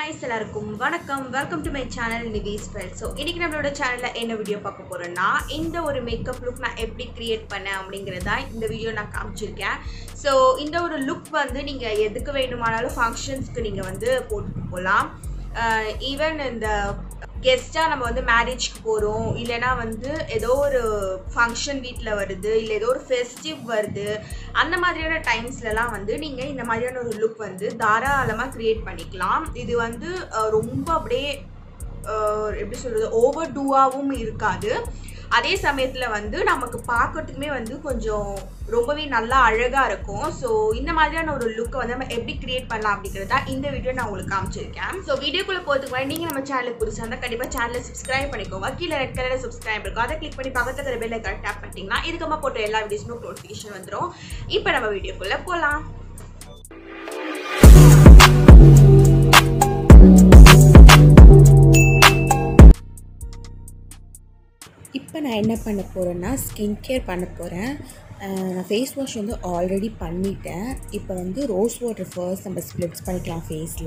guys எல்லாருக்கும் வணக்கம் welcome to my channel Nivi spell so இன்னைக்கு நம்மளோட சேனலில் என்ன வீடியோ பார்க்க போகிறோன்னா இந்த ஒரு மேக்கப் லுக் நான் எப்படி கிரியேட் பண்ணேன் அப்படிங்கிறதா இந்த வீடியோ நான் காமிச்சிருக்கேன் ஸோ இந்த ஒரு லுக் வந்து நீங்கள் எதுக்கு வேணுமானாலும் ஃபங்க்ஷன்ஸ்க்கு நீங்கள் வந்து போட்டுட்டு போகலாம் ஈவன் இந்த கெஸ்ட்டாக நம்ம வந்து மேரேஜ்க்கு போகிறோம் இல்லைனா வந்து ஏதோ ஒரு ஃபங்க்ஷன் வீட்டில் வருது இல்லை ஏதோ ஒரு ஃபெஸ்டிவ் வருது அந்த மாதிரியான டைம்ஸ்லலாம் வந்து நீங்கள் இந்த மாதிரியான ஒரு லுக் வந்து தாராளமாக க்ரியேட் பண்ணிக்கலாம் இது வந்து அஹ், ரொம்ப அப்படியே அஹ், எப்படி சொல்கிறது ஓவர் டூவாகவும் இருக்காது அதே சமயத்தில் வந்து நமக்கு பார்க்கறதுக்குமே வந்து கொஞ்சம் ரொம்பவே நல்லா அழகாக இருக்கும் ஸோ இந்த மாதிரியான ஒரு லுக்கை வந்து நம்ம எப்படி கிரியேட் பண்ணலாம் அப்படிங்கிறதா இந்த வீடியோ நான் உங்களுக்கு காமிச்சிருக்கேன் ஸோ வீடியோக்குள்ளே போகிறதுக்கு முன்னாடி நீங்கள் நம்ம சேனலுக்கு புதுசாக இருந்தால் கண்டிப்பாக சேனலை சப்ஸ்கிரைப் பண்ணிக்கோங்க கீழே ரெட் கலரில் சப்ஸ்கிரைப் இருக்கும் அதை கிளிக் பண்ணி பக்கத்தில் இருக்கிற பெல்லை கரெக்ட் டேப் பண்ணிட்டீங்கன்னா இதுக்கம்மா போட்ட எல்லா வீடியோஸுமே நோட்டிஃபிகேஷன் வந்துடும் இப்போ நம்ம வீடியோக்குள்ளே போகலாம் இப்போ நான் என்ன பண்ண போகிறேன்னா ஸ்கின் கேர் பண்ண போகிறேன் நான் ஃபேஸ் வாஷ் வந்து ஆல்ரெடி பண்ணிட்டேன் இப்போ வந்து ரோஸ் வாட்டர் ஃபர்ஸ்ட் நம்ம ஸ்ப்ளிட்ஸ் பண்ணிக்கலாம் ஃபேஸில்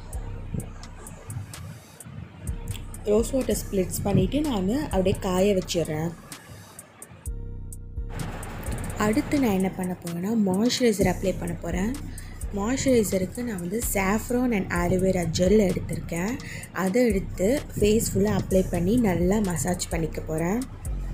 ரோஸ் வாட்டர் ஸ்ப்ளிட்ஸ் பண்ணிவிட்டு நான் அப்படியே காய வச்சிடுறேன் அடுத்து நான் என்ன பண்ண போகிறேன்னா மாய்ஸ்சரைசர் அப்ளை பண்ண போகிறேன் மாய்ஸ்சரைசருக்கு நான் வந்து சாஃப்ரான் அண்ட் ஆலோவேரா ஜெல் எடுத்திருக்கேன் அதை எடுத்து ஃபேஸ் ஃபுல்லாக அப்ளை பண்ணி நல்லா மசாஜ் பண்ணிக்க போகிறேன்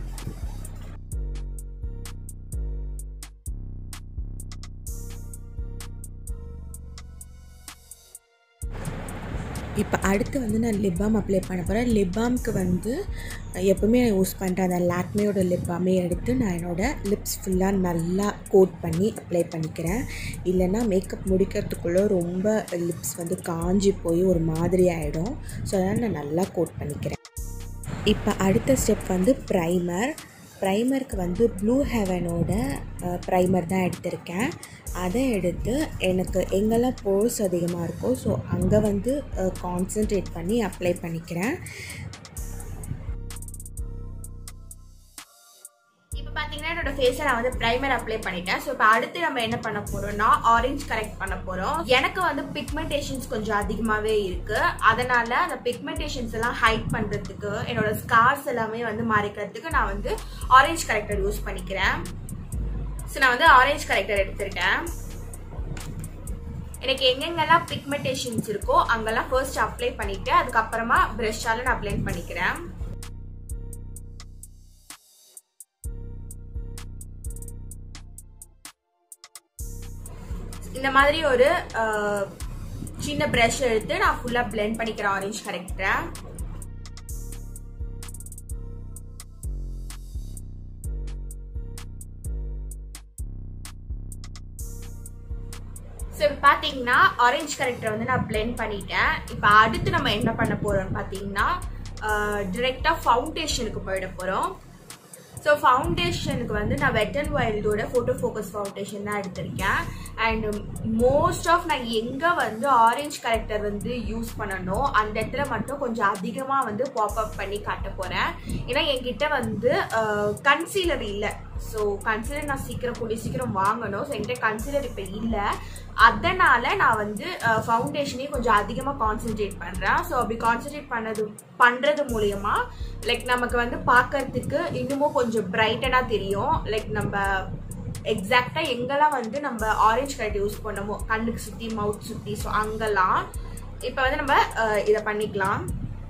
இப்போ அடுத்து வந்து நான் லிப் பாம் அப்ளை பண்ண போகிறேன் லிப் பாம்க்கு வந்து எப்போவுமே நான் யூஸ் பண்ணுற அந்த லாக்மேயோட லிப் பாமே எடுத்து நான் என்னோடய லிப்ஸ் ஃபுல்லாக நல்லா கோட் பண்ணி அப்ளை பண்ணிக்கிறேன் இல்லைன்னா மேக்கப் முடிக்கிறதுக்குள்ளே ரொம்ப லிப்ஸ் வந்து காஞ்சி போய் ஒரு மாதிரி ஆகிடும் ஸோ அதனால் நான் நல்லா கோட் பண்ணிக்கிறேன் இப்போ அடுத்த ஸ்டெப் வந்து ப்ரைமர் ப்ரைமருக்கு வந்து ப்ளூ ஹெவனோட ப்ரைமர் தான் எடுத்திருக்கேன் அதை எடுத்து எனக்கு எங்கெல்லாம் போர்ஸ் அதிகமாக இருக்கோ ஸோ அங்கே வந்து கான்சென்ட்ரேட் பண்ணி அப்ளை பண்ணிக்கிறேன் இப்போ பார்த்தீங்கன்னா என்னோட ஃபேஸை நான் வந்து ப்ரைமர் அப்ளை பண்ணிட்டேன் ஸோ இப்போ அடுத்து நம்ம என்ன பண்ண போறோம்னா ஆரஞ்சு கரெக்ட் பண்ண போறோம் எனக்கு வந்து பிக்மெண்டேஷன்ஸ் கொஞ்சம் அதிகமாகவே இருக்கு அதனால அந்த பிக்மெண்டேஷன்ஸ் எல்லாம் ஹைட் பண்றதுக்கு என்னோட ஸ்கார்ஸ் எல்லாமே வந்து மறைக்கிறதுக்கு நான் வந்து ஆரஞ்சு கரெக்டர் யூஸ் பண்ணிக்கிறேன் ஸோ நான் வந்து ஆரஞ்சு கரெக்டர் எடுத்திருக்கேன் எனக்கு எங்கெங்கெல்லாம் பிக்மெண்டேஷன்ஸ் இருக்கோ அங்கெல்லாம் ஃபர்ஸ்ட் அப்ளை பண்ணிட்டு அதுக்கப்புறமா ப்ரஷ்ஷால நான் அப்ளை பண்ணிக்கிறேன் இந்த மாதிரி ஒரு அஹ், சின்ன ப்ரஷ் எடுத்து நான் ஃபுல்லாக பிளெண்ட் பண்ணிக்கிறேன் ஆரஞ்சு கரெக்டரை ஸோ இப்போ பார்த்தீங்கன்னா ஆரஞ்சு கரெக்டரை வந்து நான் பிளெண்ட் பண்ணிட்டேன் இப்போ அடுத்து நம்ம என்ன பண்ண போகிறோம்னு பார்த்தீங்கன்னா டிரெக்டாக ஃபவுண்டேஷனுக்கு போயிட போகிறோம் ஸோ ஃபவுண்டேஷனுக்கு வந்து நான் வெட் அண்ட் வைல்டோட ஃபோட்டோ ஃபோக்கஸ் ஃபவுண்டேஷன் தான் எடுத்திருக்கேன் அண்ட் மோஸ்ட் ஆஃப் நான் எங்கே வந்து ஆரஞ்சு கரெக்டர் வந்து யூஸ் பண்ணணும் அந்த இடத்துல மட்டும் கொஞ்சம் அதிகமாக வந்து பாப்அப் பண்ணி காட்ட போகிறேன் ஏன்னா என்கிட்ட வந்து கன்சீலர் இல்லை ஸோ கன்சிலர் நான் சீக்கிரம் கூடிய சீக்கிரம் வாங்கணும் ஸோ என்கிட்ட கன்சிலர் இப்போ இல்லை அதனால நான் வந்து ஃபவுண்டேஷனையும் கொஞ்சம் அதிகமாக கான்சென்ட்ரேட் பண்ணுறேன் ஸோ அப்படி கான்சென்ட்ரேட் பண்ணது பண்ணுறது மூலயமா லைக் நமக்கு வந்து பார்க்கறதுக்கு இன்னமும் கொஞ்சம் பிரைட்டனாக தெரியும் லைக் நம்ம எக்ஸாக்டாக எங்கெல்லாம் வந்து நம்ம ஆரஞ்சு கலர் யூஸ் பண்ணமோ கண்ணுக்கு சுற்றி மவுத் சுற்றி ஸோ அங்கெல்லாம் இப்போ வந்து நம்ம அஹ், இதை பண்ணிக்கலாம்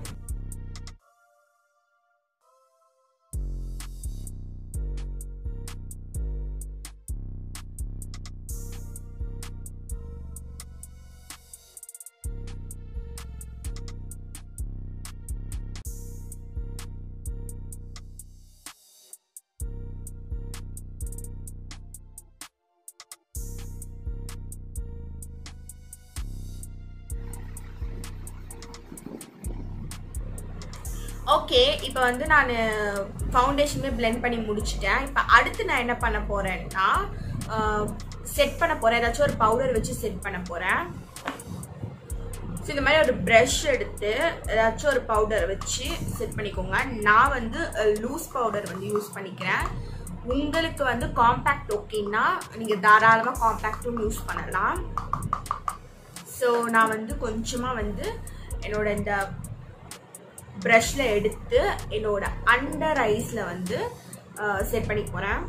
ஓகே இப்போ வந்து நான் ஃபவுண்டேஷனுமே blend பண்ணி முடிச்சிட்டேன் இப்போ அடுத்து நான் என்ன பண்ண போறேன்னா செட் பண்ண போறேன் ஏதாச்சும் ஒரு பவுடர் வச்சு செட் பண்ண போறேன் ஸோ இந்த மாதிரி ஒரு ப்ரஷ் எடுத்து ஏதாச்சும் ஒரு பவுடர் வச்சு செட் பண்ணிக்கோங்க நான் வந்து லூஸ் பவுடர் வந்து யூஸ் பண்ணிக்கிறேன் உங்களுக்கு வந்து காம்பேக்ட் ஓகேன்னா நீங்கள் தாராளமாக காம்பேக்டும் யூஸ் பண்ணலாம் ஸோ நான் வந்து கொஞ்சமாக வந்து என்னோட இந்த ப்ரஷில் எடுத்து என்னோட அண்டர் ஐஸில் வந்து செட் பண்ணி போகிறேன்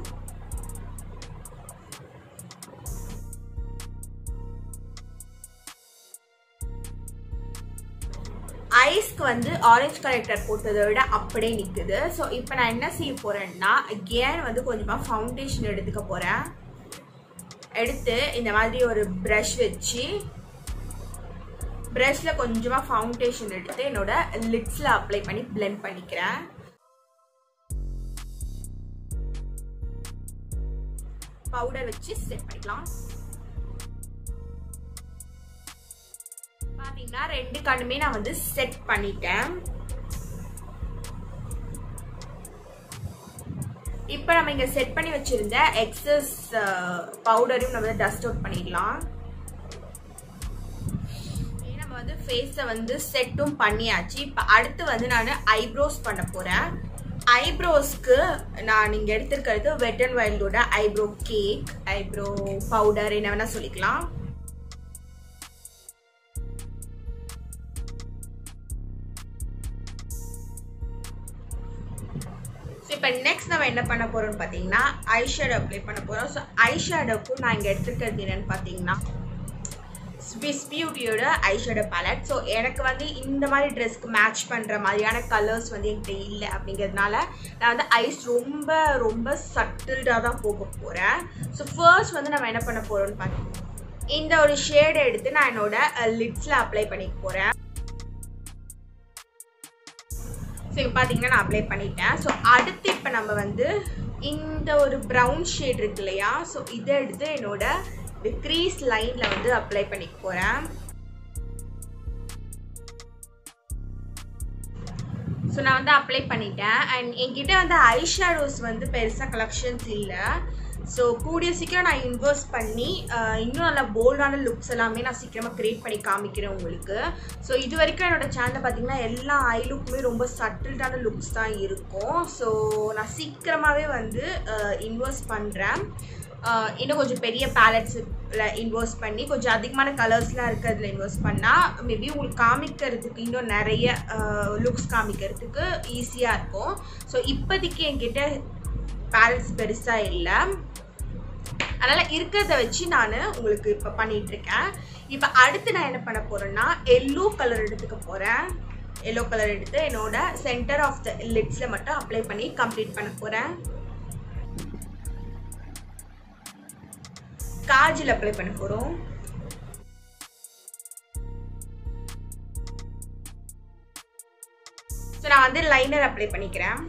ஐஸ்க்கு வந்து ஆரஞ்சு கலெக்டர் போட்டதை விட அப்படியே நிற்குது ஸோ இப்போ நான் என்ன செய்ய போகிறேன்னா அகேன் வந்து கொஞ்சமாக ஃபவுண்டேஷன் எடுத்துக்க போகிறேன் எடுத்து இந்த மாதிரி ஒரு ப்ரஷ் வச்சு ப்ரஷில் கொஞ்சமாக ஃபவுண்டேஷன் எடுத்து என்னோட லிட்ஸில் அப்ளை பண்ணி பிளெண்ட் பண்ணிக்கிறேன் பவுடர் வச்சு செட் பண்ணிக்கலாம் பாத்தீங்கன்னா ரெண்டு கண்ணுமே நான் வந்து செட் பண்ணிட்டேன் இப்போ நம்ம இங்க செட் பண்ணி வச்சிருந்த எக்ஸஸ் பவுடரையும் நம்ம டஸ்ட் அவுட் பண்ணிடலாம் நம்ம வந்து ஃபேஸை வந்து செட்டும் பண்ணியாச்சு இப்போ அடுத்து வந்து நான் ஐப்ரோஸ் பண்ண போறேன் ஐப்ரோஸ்க்கு நான் இங்கே எடுத்திருக்கிறது வெட் அண்ட் வைல்டோட ஐப்ரோ கேக் ஐப்ரோ பவுடர் என்ன வேணா சொல்லிக்கலாம் ஸோ இப்போ நெக்ஸ்ட் நம்ம என்ன பண்ண போகிறோம்னு பார்த்தீங்கன்னா ஐஷேடோ அப்ளை பண்ண போகிறோம் ஸோ ஐஷேடோக்கும் நான் இங்கே எடுத்துக்கிறது என்னென்னு பார்த்தீங்கன்னா ஸ்விஸ் பியூட்டியோட ஐஷேடோ பேலட் ஸோ எனக்கு வந்து இந்த மாதிரி ட்ரெஸ்க்கு மேட்ச் பண்ணுற மாதிரியான கலர்ஸ் வந்து என்கிட்ட இல்லை அப்படிங்கிறதுனால நான் வந்து ஐஸ் ரொம்ப ரொம்ப சட்டில்டாக தான் போக போகிறேன் ஸோ ஃபர்ஸ்ட் வந்து நம்ம என்ன பண்ண போகிறோம்னு பார்த்தீங்கன்னா இந்த ஒரு ஷேடை எடுத்து நான் என்னோட லிப்ஸில் அப்ளை பண்ணிக்க போகிறேன் ஸோ இப்போ பார்த்தீங்கன்னா நான் அப்ளை பண்ணிட்டேன் ஸோ அடுத்து இப்போ நம்ம வந்து இந்த ஒரு ப்ரௌன் ஷேட் இருக்கு இல்லையா ஸோ இதை எடுத்து என்னோட இந்த க்ரீஸ் லைனில் வந்து அப்ளை பண்ணிக்க போகிறேன் ஸோ நான் வந்து அப்ளை பண்ணிட்டேன் அண்ட் என்கிட்ட வந்து ஐ ஷேடோஸ் வந்து பெருசாக கலெக்ஷன்ஸ் இல்லை ஸோ கூடிய சீக்கிரம் நான் இன்வெஸ்ட் பண்ணி இன்னும் நல்லா போல்டான லுக்ஸ் எல்லாமே நான் சீக்கிரமாக க்ரியேட் பண்ணி காமிக்கிறேன் உங்களுக்கு ஸோ இது வரைக்கும் என்னோடய சேனலில் பார்த்தீங்கன்னா எல்லா ஐ லுக்குமே ரொம்ப சட்டில்டான லுக்ஸ் தான் இருக்கும் ஸோ நான் சீக்கிரமாகவே வந்து இன்வெஸ்ட் பண்ணுறேன் இன்னும் கொஞ்சம் பெரிய பேலட்ஸில் இன்வெஸ்ட் பண்ணி கொஞ்சம் அதிகமான கலர்ஸ்லாம் இருக்கிறதுல இன்வெஸ்ட் பண்ணால் மேபி உங்களுக்கு காமிக்கிறதுக்கு இன்னும் நிறைய லுக்ஸ் காமிக்கிறதுக்கு ஈஸியாக இருக்கும் ஸோ இப்போதைக்கு என்கிட்ட பேலட்ஸ் பெருசாக இல்லை அதனால் இருக்கிறத வச்சு நான் உங்களுக்கு இப்போ பண்ணிகிட்ருக்கேன் இப்போ அடுத்து நான் என்ன பண்ண போகிறேன்னா எல்லோ கலர் எடுத்துக்க போகிறேன் எல்லோ கலர் எடுத்து என்னோட சென்டர் ஆஃப் த லிட்ஸில் மட்டும் அப்ளை பண்ணி கம்ப்ளீட் பண்ண போகிறேன் காஜில் அப்ளை பண்ண போகிறோம் ஸோ நான் வந்து லைனர் அப்ளை பண்ணிக்கிறேன்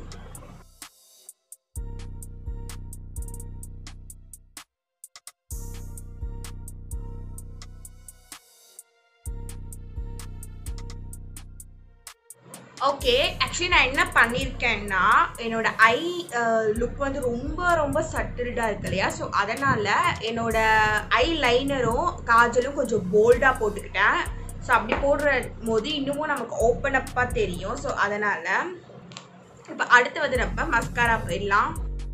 ஓகே ஆக்சுவலி நான் என்ன பண்ணியிருக்கேன்னா என்னோட ஐ லுக் வந்து ரொம்ப ரொம்ப சட்டில்டாக இருக்கு இல்லையா ஸோ அதனால் என்னோட ஐ லைனரும் காஜலும் கொஞ்சம் போல்டாக போட்டுக்கிட்டேன் ஸோ அப்படி போடுற போது இன்னமும் நமக்கு ஓப்பன் அப்பாக தெரியும் ஸோ அதனால் இப்போ அடுத்து வந்து நம்ம மஸ்காரா போயிடலாம்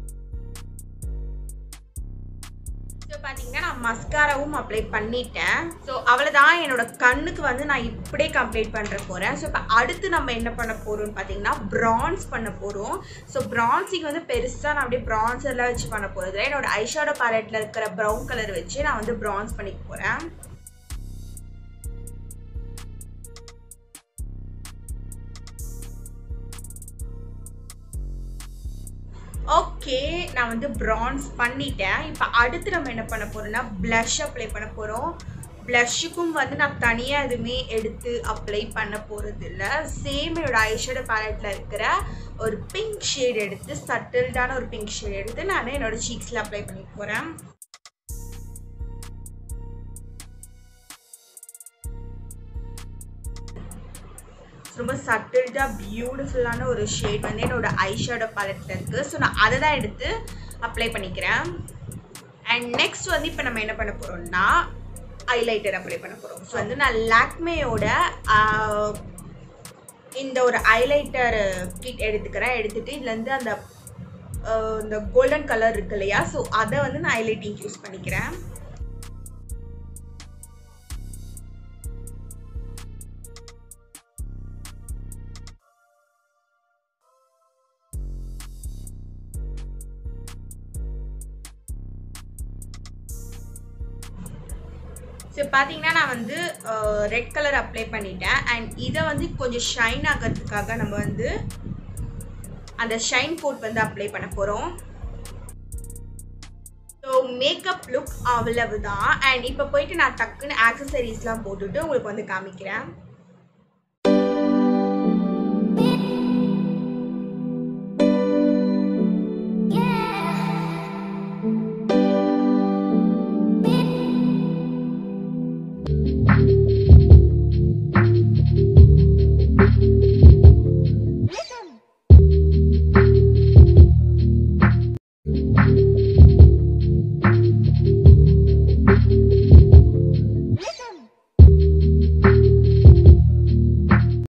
ஸோ பார்த்தீங்கன்னா நான் மஸ்காராவும் அப்ளை பண்ணிட்டேன் ஸோ அவ்வளோதான் என்னோட கண்ணுக்கு வந்து நான் இப்படியே கம்ப்ளீட் பண்ணுற போகிறேன் ஸோ இப்போ அடுத்து நம்ம என்ன பண்ண போகிறோம்னு பார்த்தீங்கன்னா ப்ரான்ஸ் பண்ண போகிறோம் ஸோ ப்ரான்ஸிங் வந்து பெருசாக நான் அப்படியே ப்ரான்ஸ் எல்லாம் வச்சு பண்ண போகிறது என்னோட ஐஷாடோ பேலட்டில் இருக்கிற ப்ரௌன் கலர் வச்சு நான் வந்து ப்ரான்ஸ் பண்ணிக்க போகிறேன் ஓகே நான் வந்து ப்ரான்ஸ் பண்ணிட்டேன் இப்போ அடுத்து நம்ம என்ன பண்ண போகிறோம்னா ப்ளஷ் அப்ளை பண்ண போகிறோம் ப்ளஷ்ஷுக்கும் வந்து நான் தனியாக எதுவுமே எடுத்து அப்ளை பண்ண போகிறது இல்லை சேம் என்னோட ஐஷேடோ பேலட்டில் இருக்கிற ஒரு பிங்க் ஷேட் எடுத்து சட்டில்டான ஒரு பிங்க் ஷேட் எடுத்து நான் என்னோட சீக்ஸில் அப்ளை பண்ணி போகிறேன் ரொம்ப சட்டில்டாக பியூட்டிஃபுல்லான ஒரு ஷேட் வந்து என்னோட ஐஷேடோ பேலட்டில் இருக்குது ஸோ நான் அதை தான் எடுத்து அப்ளை பண்ணிக்கிறேன் அண்ட் நெக்ஸ்ட் வந்து இப்போ நம்ம என்ன பண்ண போகிறோம்னா ஹைலைட்டர் அப்ளை பண்ண போகிறோம் ஸோ வந்து நான் லாக்மேயோட இந்த ஒரு ஹைலைட்டர் கிட் எடுத்துக்கிறேன் எடுத்துகிட்டு இதுலேருந்து அந்த இந்த கோல்டன் கலர் இருக்கு இல்லையா ஸோ அதை வந்து நான் ஹைலைட்டிங் யூஸ் பண்ணிக்கிறேன் ஸோ பார்த்தீங்கன்னா நான் வந்து ரெட் கலர் அப்ளை பண்ணிட்டேன் அண்ட் இதை வந்து கொஞ்சம் ஷைன் ஆகிறதுக்காக நம்ம வந்து அந்த ஷைன் கோட் வந்து அப்ளை பண்ண போகிறோம் ஸோ மேக்கப் லுக் அவ்வளவுதான் அண்ட் இப்போ போயிட்டு நான் டக்குன்னு ஆக்சசரிஸ்லாம் போட்டுட்டு உங்களுக்கு வந்து காமிக்கிறேன்